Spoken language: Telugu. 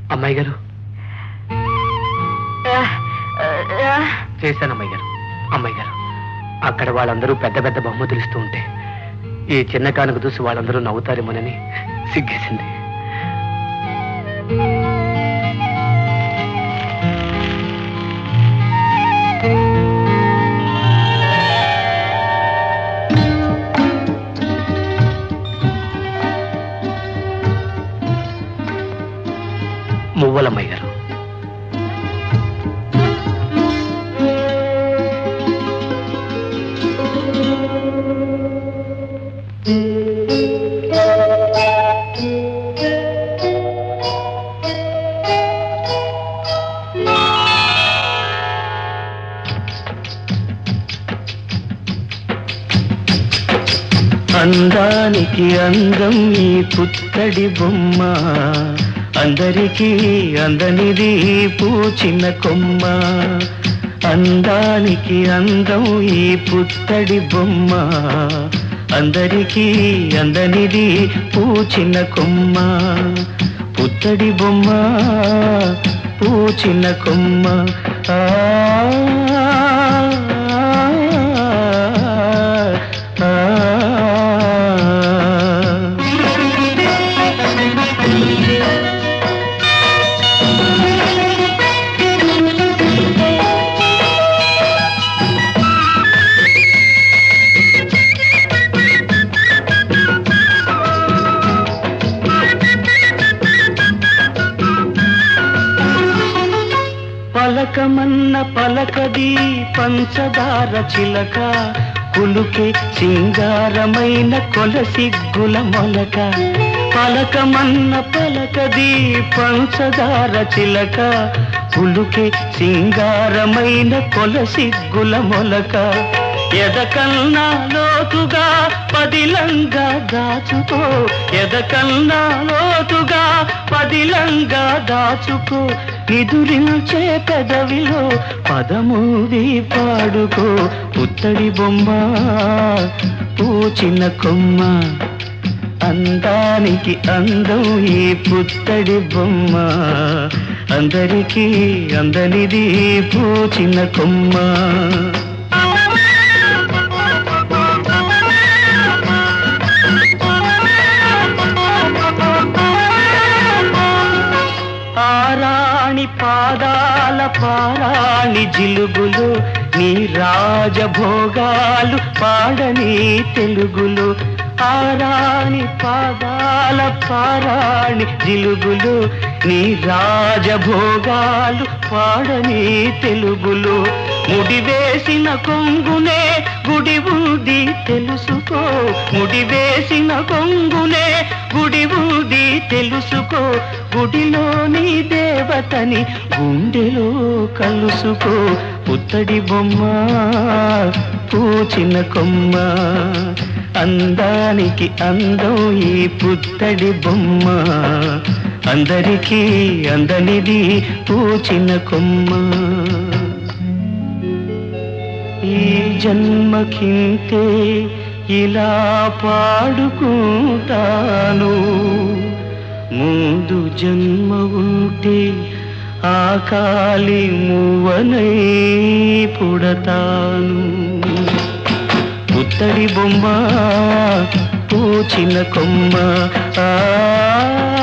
అమ్మాయి గారు చేశాను అమ్మాయి గారు అమ్మాయి గారు అక్కడ వాళ్ళందరూ పెద్ద పెద్ద బహుమతులు ఇస్తూ ఉంటే ఈ చిన్న కానుక చూసి వాళ్ళందరూ నవ్వుతారేమోనని సిగ్గేసింది మువ్వలమ్మాయి గారు అందానికి అందం ఈ పుత్తడి బొమ్మ అందరికీ అందనిది పూచిన కొమ్మ అందానికి అందం ఈ పుత్తడి బొమ్మ అందరికీ అందనిది పూచిన కొమ్మ పుత్తడి బొమ్మ పూచిన కొమ్మ ఆ ఆ, పలకమన్న పలకది పంచదార చిలక కులుకే సింగారమైన కొలసిగ్గుల మొలక పలకమన్న పలకది పంచదార చిలక కులుకే సింగారమైన కొలసిగ్గుల మొలక ఎదకన్నా లోతుగా పదిలంగా దాచుకో ఎదకన్నా లోతుగా పదిలంగా దాచుకో నిదురించే పెదవిలో పదమూది పాడుకో పుత్తడి బొమ్మ పూచిన కొమ్మ అందానికి అందం ఈ పుత్తడి బొమ్మ అందరికీ అందనిది పూచిన కొమ్మ ఆరాణి పాదాల పారాణి జిలుగులు నీ రాజభోగాలు పాడని తెలుగులు ఆరాణి పాదాల పారాణి జిలుగులు నీ రాజభోగాలు పాడని తెలుగులు ముడివేసిన కొంగునే గుడి ఉంది తెలుసుకో ముడివేసిన కొంగునే గుడి ఉంది తెలుసుకో గుడిలోని దేవతని గుండెలో కలుసుకో పుత్తడి బొమ్మ పూచిన కొమ్మ అందానికి అందం ఈ పుత్తడి బొమ్మ అందరికీ అందనిది పూచిన కొమ్మ ఈ జన్మకింతే ఇలా పాడుకుంటాను ముందు జన్మ ఉంటే ఆ కాలి మువ్వనై పుడతాను పుత్తడి బొమ్మ పూచిన కొమ్మ ఆ